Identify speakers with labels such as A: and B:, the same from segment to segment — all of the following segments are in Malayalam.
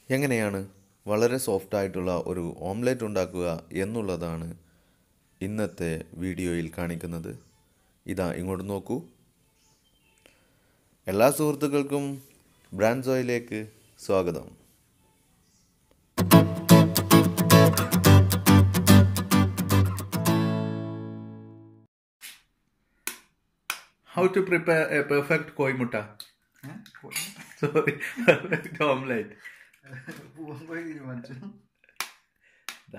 A: എങ്ങനെയാണ് വളരെ സോഫ്റ്റ് ആയിട്ടുള്ള ഒരു ഓംലെറ്റ് ഉണ്ടാക്കുക എന്നുള്ളതാണ് ഇന്നത്തെ വീഡിയോയിൽ കാണിക്കുന്നത് ഇതാ ഇങ്ങോട്ട് നോക്കൂ എല്ലാ സുഹൃത്തുക്കൾക്കും ബ്രാൻഡ്സോയിലേക്ക് സ്വാഗതം
B: How to prepare a perfect koi mutta? Sorry, perfect omelette.
C: പോയി തീരുമാനിച്ചു
B: ദാ.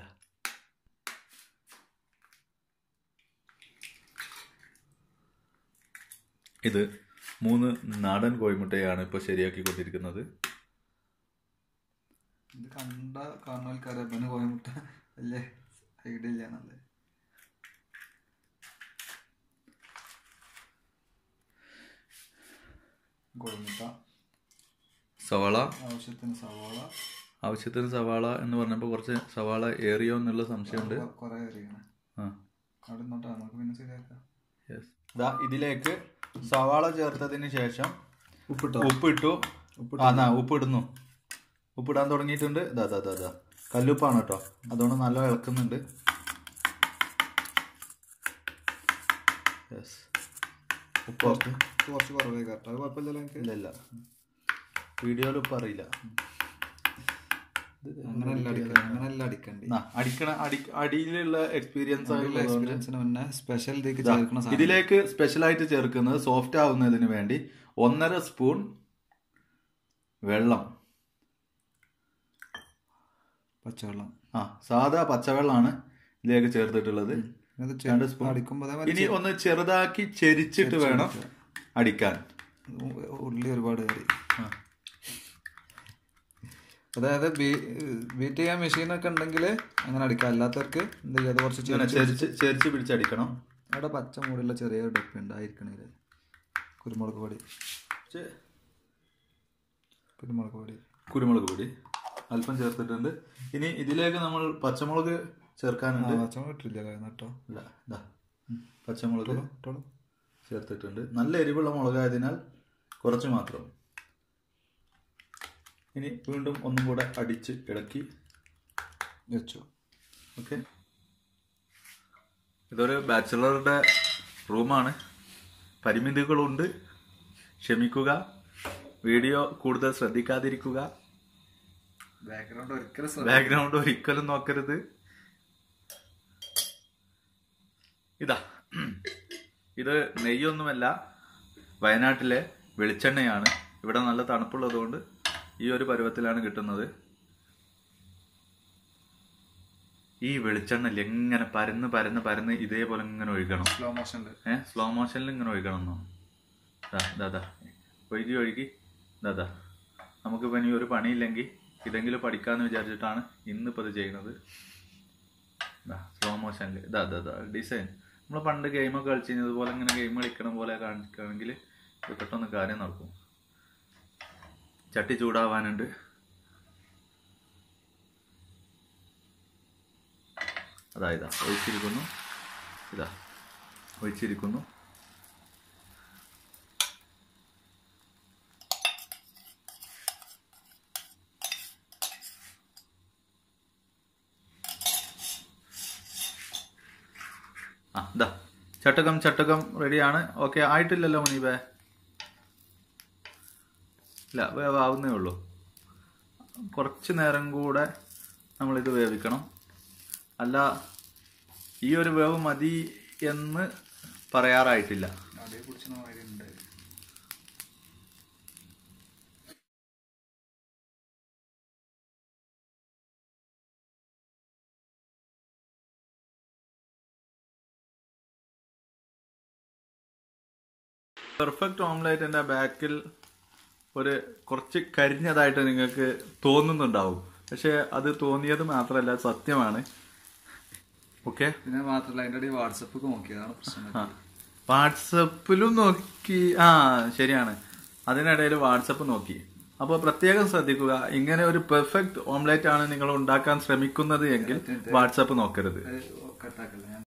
B: ഇത് മൂന്ന് നാടൻ കോഴിമുട്ടയാണ് ഇപ്പോൾ ശരിയാക്കിക്കൊണ്ടിരിക്കുന്നത്
C: ഇത് കണ്ട കാണുന്ന ആൾക്കാരെ പിന്നെ കോയമുട്ട വലിയ ഐഡിയ ഇല്ലാന്നല്ലേ കോഴിമുട്ട
B: സവാള
C: ആവശ്യത്തിന് സവാള
B: ആവശ്യത്തിന് സവാള എന്ന് പറഞ്ഞപ്പോൾ കുറച്ച് സവാള ഏറിയോ എന്നുള്ള സംശയമുണ്ട്
C: കുറെ അറിയണം
B: ആ
C: അവിടെ നിന്നോട്ടാ നമുക്ക് പിന്നെ ശരിയാക്കാം
B: യെസ് ദാ ഇതിലേക്ക് സവാള ചേർത്തതിന് ശേഷം
C: ഉപ്പിട്ടോ
B: ഉപ്പിട്ടു ആ എന്നാ ഉപ്പിടുന്നു ഉപ്പിടാൻ തുടങ്ങിയിട്ടുണ്ട് ഇതാ ഇതാ ഇതാ ഇതാ കല്ലുപ്പാണ് കേട്ടോ അതുകൊണ്ട് നല്ല ഇളക്കുന്നുണ്ട് യെസ് ഉപ്പ് കുറച്ച്
C: കുറച്ച് കുറവായി കേട്ടോ അത് കുഴപ്പമില്ലല്ലോ എനിക്ക്
B: ഇല്ല ഇല്ല വീഡിയോയിൽ ഉപ്പ് അറിയില്ല
C: അങ്ങനെയല്ല അടിക്കണ്ട അങ്ങനെയല്ല അടിക്കണ്ടി
B: എന്നാ, അടിക്കണ അടി അടിയിലുള്ള എക്സ്പീരിയൻസ് ആയിട്ടുള്ള
C: എക്സ്പീരിയൻസിന് മുന്നേ സ്പെഷ്യൽ ഇതിലേക്ക് ചേർക്കുന്ന സാധനം
B: ഇതിലേക്ക് സ്പെഷ്യലായിട്ട് ചേർക്കുന്നത് സോഫ്റ്റ് ആവുന്നതിന് വേണ്ടി ഒന്നര സ്പൂൺ വെള്ളം
C: പച്ചവെള്ളം
B: ആ സാധാ പച്ചവെള്ളമാണ് ഇതിലേക്ക് ചേർത്തിട്ടുള്ളത്
C: ഇത്
B: രണ്ട്
C: ചെ-
B: സ്പൂൺ
C: അടിക്കുമ്പോൾ അതേമാതിരി
B: ഇനി ഒന്ന് ചെറുതാക്കി ചെരിച്ചിട്ട് വേണം അടിക്കാൻ
C: ഉ- ഉള്ളി ഒരുപാട് കയറി
B: ആ.
C: അതായത് ബീറ്റ് ചെയ്യാൻ മെഷീനൊക്കെ ഉണ്ടെങ്കിൽ അങ്ങനെ അടിക്കാം അല്ലാത്തവർക്ക് എന്ത് ചെയ്യാം അത് കുറച്ച്
B: ഇങ്ങനെ
C: ചെരിച്ച്
B: ചെരിച്ച് ചെരിച്ച് പിടിച്ചടിക്കണം
C: അവിടെ പച്ച മൂടിയുള്ള ചെറിയ ഡപ്പ് ഉണ്ടായിരിക്കണേ കുരുമുളക് പൊടി
B: കുറച്ച്
C: കുരുമുളക് പൊടി
B: കുരുമുളക് പൊടി അല്പം ചേർത്തിട്ടുണ്ട് ഇനി ഇതിലേക്ക് നമ്മൾ പച്ചമുളക് ചേർക്കാനുണ്ട്
C: പച്ചമുളക് ഇട്ടില്ല കേട്ടോ
B: ഇല്ല, ഇതാ. പച്ചമുളക്
C: ഇട്ടോളൂ
B: ചേർത്തിട്ടുണ്ട് നല്ല എരിവുള്ള മുളകായതിനാൽ കുറച്ച് മാത്രം ഇനി വീണ്ടും ഒന്നും കൂടെ അടിച്ച് ഇളക്കി
C: വെച്ചു
B: ഓക്കെ ഇതൊരു ബാച്ചിലറുടെ റൂമാണ് പരിമിതികളുണ്ട് ക്ഷമിക്കുക വീഡിയോ കൂടുതൽ ശ്രദ്ധിക്കാതിരിക്കുക
C: ബാക്ക്ഗ്രൗണ്ട് ഒരിക്കലും
B: ബാക്ക്ഗ്രൗണ്ട് ഒരിക്കലും നോക്കരുത് ഇതാ ഇത് നെയ്യൊന്നുമല്ല വയനാട്ടിലെ വെളിച്ചെണ്ണയാണ് ഇവിടെ നല്ല തണുപ്പുള്ളതുകൊണ്ട് ഈ ഒരു പരുവത്തിലാണ് കിട്ടുന്നത് ഈ വെളിച്ചെണ്ണ എങ്ങനെ പരന്ന് പരന്ന് പരന്ന് ഇതേപോലെ ഇങ്ങനെ ഒഴുകണം
C: സ്ലോ മോഷനിൽ
B: ഏഹ് സ്ലോ മോഷനിൽ ഇങ്ങനെ ഒഴുകണം എന്നോ ദാ ദാ ദാ ഒഴുകി ഒഴുകി ദാ ദാ നമുക്കിപ്പോൾ ഇനി ഒരു പണിയില്ലെങ്കിൽ ഇതെങ്കിലും പഠിക്കാമെന്ന് വിചാരിച്ചിട്ടാണ് ഇന്നിപ്പോൾ ഇത് ചെയ്യുന്നത് സ്ലോ മോഷനിൽ ഇതാ ഇതാ ഇതാ ഡിസൈൻ നമ്മൾ പണ്ട് ഗെയിമൊക്കെ കളിച്ചിരുന്നത് പോലെ ഇങ്ങനെ ഗെയിം കളിക്കണ പോലെ കാണിക്കുകയാണെങ്കിൽ ഇത് പെട്ടെന്ന് കാര്യം നടക്കും ചട്ടി ചൂടാവാനുണ്ട് അതാ ഇതാ ഒഴിച്ചിരിക്കുന്നു ഇതാ ഒഴിച്ചിരിക്കുന്നു ആ ഇതാ ചട്ടകം ചട്ടകം റെഡിയാണ് ഓക്കെ ആയിട്ടില്ലല്ലോ മുനീബേ ഇല്ല വേവാവുന്നേ ഉള്ളൂ കുറച്ച് നേരം കൂടെ നമ്മളിത് വേവിക്കണം അല്ല ഈ ഒരു വേവ് മതി എന്ന് പറയാറായിട്ടില്ല
C: അതേ കുറിച്ച് മാതിരി ഉണ്ട്
B: പെർഫെക്റ്റ് ഓംലേറ്റിന്റെ ബാക്കിൽ ഒരു കുറച്ച് കരിഞ്ഞതായിട്ട് നിങ്ങൾക്ക് തോന്നുന്നുണ്ടാവും പക്ഷെ അത് തോന്നിയത് മാത്രമല്ല സത്യമാണ് ഓക്കെ
C: പിന്നെ മാത്രമല്ല അതിൻ്റെ ഇടയിൽ വാട്സപ്പൊക്കെ നോക്കിയതാണ് പ്രശ്നം
B: വാട്സപ്പിലും നോക്കി ആ ശരിയാണ് അതിനിടയിൽ വാട്സപ്പ് നോക്കി അപ്പോൾ പ്രത്യേകം ശ്രദ്ധിക്കുക ഇങ്ങനെ ഒരു പെർഫെക്റ്റ് ഓംലേറ്റ് ആണ് നിങ്ങൾ ഉണ്ടാക്കാൻ ശ്രമിക്കുന്നത് എങ്കിൽ വാട്സപ്പ് നോക്കരുത്
C: കട്ടാക്കല്ലേ ഞാൻ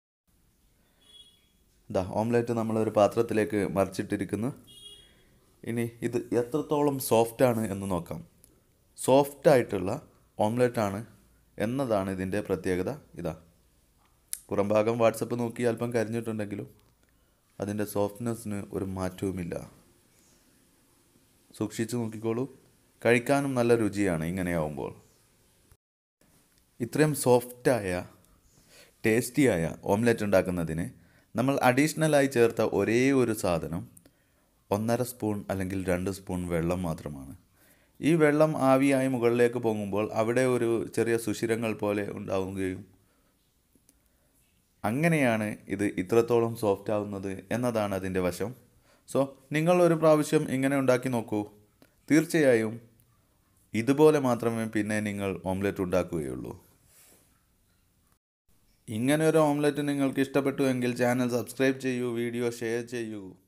A: ദാ ഓംലെറ്റ് നമ്മളൊരു പാത്രത്തിലേക്ക് മറിച്ചിട്ടിരിക്കുന്നു ഇനി ഇത് എത്രത്തോളം സോഫ്റ്റാണ് എന്ന് നോക്കാം സോഫ്റ്റായിട്ടുള്ള ഓംലെറ്റാണ് എന്നതാണ് ഇതിൻ്റെ പ്രത്യേകത ഇതാ പുറംഭാഗം വാട്സപ്പ് നോക്കി അല്പം കരിഞ്ഞിട്ടുണ്ടെങ്കിലും അതിൻ്റെ സോഫ്റ്റ്നെസ്സിന് ഒരു മാറ്റവുമില്ല സൂക്ഷിച്ച് നോക്കിക്കോളൂ കഴിക്കാനും നല്ല രുചിയാണ് ഇങ്ങനെയാവുമ്പോൾ ഇത്രയും സോഫ്റ്റായ ടേസ്റ്റിയായ ഓംലെറ്റ് ഉണ്ടാക്കുന്നതിന് നമ്മൾ അഡീഷണലായി ചേർത്ത ഒരേ ഒരു സാധനം ഒന്നര സ്പൂൺ അല്ലെങ്കിൽ രണ്ട് സ്പൂൺ വെള്ളം മാത്രമാണ് ഈ വെള്ളം ആവിയായി മുകളിലേക്ക് പൊങ്ങുമ്പോൾ അവിടെ ഒരു ചെറിയ സുഷിരങ്ങൾ പോലെ ഉണ്ടാവുകയും അങ്ങനെയാണ് ഇത് ഇത്രത്തോളം സോഫ്റ്റ് ആവുന്നത് എന്നതാണ് അതിൻ്റെ വശം സോ നിങ്ങൾ ഒരു പ്രാവശ്യം ഇങ്ങനെ ഉണ്ടാക്കി നോക്കൂ തീർച്ചയായും ഇതുപോലെ മാത്രമേ പിന്നെ നിങ്ങൾ ഓംലെറ്റ് ഉണ്ടാക്കുകയുള്ളൂ ഇങ്ങനെ ഒരു ഓംലെറ്റ് നിങ്ങൾക്ക് ഇഷ്ടപ്പെട്ടു എങ്കിൽ ചാനൽ സബ്സ്ക്രൈബ് ചെയ്യൂ വീഡിയോ ഷെയർ ചെയ്യൂ